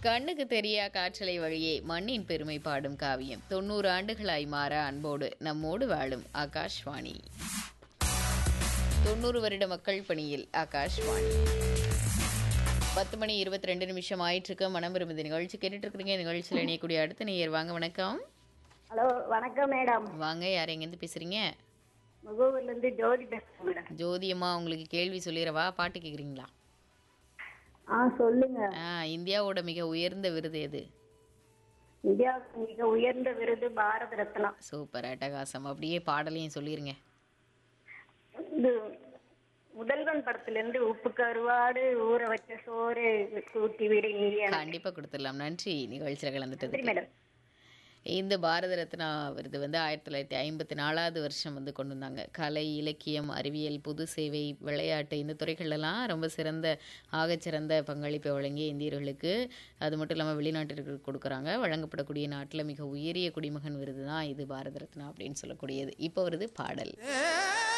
கண்ணுக்கு தெரியா காற்றலை வழியே மண்ணின் பெருமை பாடும் காவியம் தொண்ணூறு ஆண்டுகளாய் மாற அன்போடு நம்மோடு வாழும் ஆகாஷ்வாணி தொண்ணூறு வருட மக்கள் பணியில் ஆகாஷ்வாணி பத்து மணி இருபத்தி ரெண்டு நிமிஷம் ஆயிட்டு இருக்கு மனம் விரும்புது நிகழ்ச்சி கேட்டுட்டு இருக்கிறீங்க நிகழ்ச்சியில் இணையக்கூடிய அடுத்த நேயர் வாங்க வணக்கம் ஹலோ வணக்கம் மேடம் வாங்க யார் எங்கேருந்து பேசுறீங்க முகவூர்ல இருந்து ஜோதி பேசுறேன் மேடம் ஜோதியம்மா உங்களுக்கு கேள்வி சொல்லிடவா பாட்டு கேட்குறீங்களா ஆ சொல்லுங்க ஆ இந்தியாவோட மிக உயர்ந்த விருது எது இந்தியாவுக்கு மிக உயர்ந்த விருது பாரத ரத்னா சூப்பர் அட்டகாசம் அப்படியே பாடலையும் சொல்லிருங்க இது முதல்வன் படத்துல இருந்து உப்பு கருவாடு ஊற வச்ச சோறு கூட்டி விடு இந்தியா கண்டிப்பா கொடுத்துடலாம் நன்றி நிகழ்ச்சியில் நன்றி கலந்துட்டதுக்கு மேடம் இந்த பாரத ரத்னா விருது வந்து ஆயிரத்தி தொள்ளாயிரத்தி ஐம்பத்தி நாலாவது வருஷம் வந்து கொண்டு வந்தாங்க கலை இலக்கியம் அறிவியல் பொது சேவை விளையாட்டு இந்த துறைகளெல்லாம் ரொம்ப சிறந்த ஆகச்சிறந்த பங்களிப்பை வழங்கிய இந்தியர்களுக்கு அது மட்டும் இல்லாமல் வெளிநாட்டிற்கு கொடுக்குறாங்க வழங்கப்படக்கூடிய நாட்டில் மிக உயரிய குடிமகன் விருது தான் இது பாரத ரத்னா அப்படின்னு சொல்லக்கூடியது இப்போ வருது பாடல்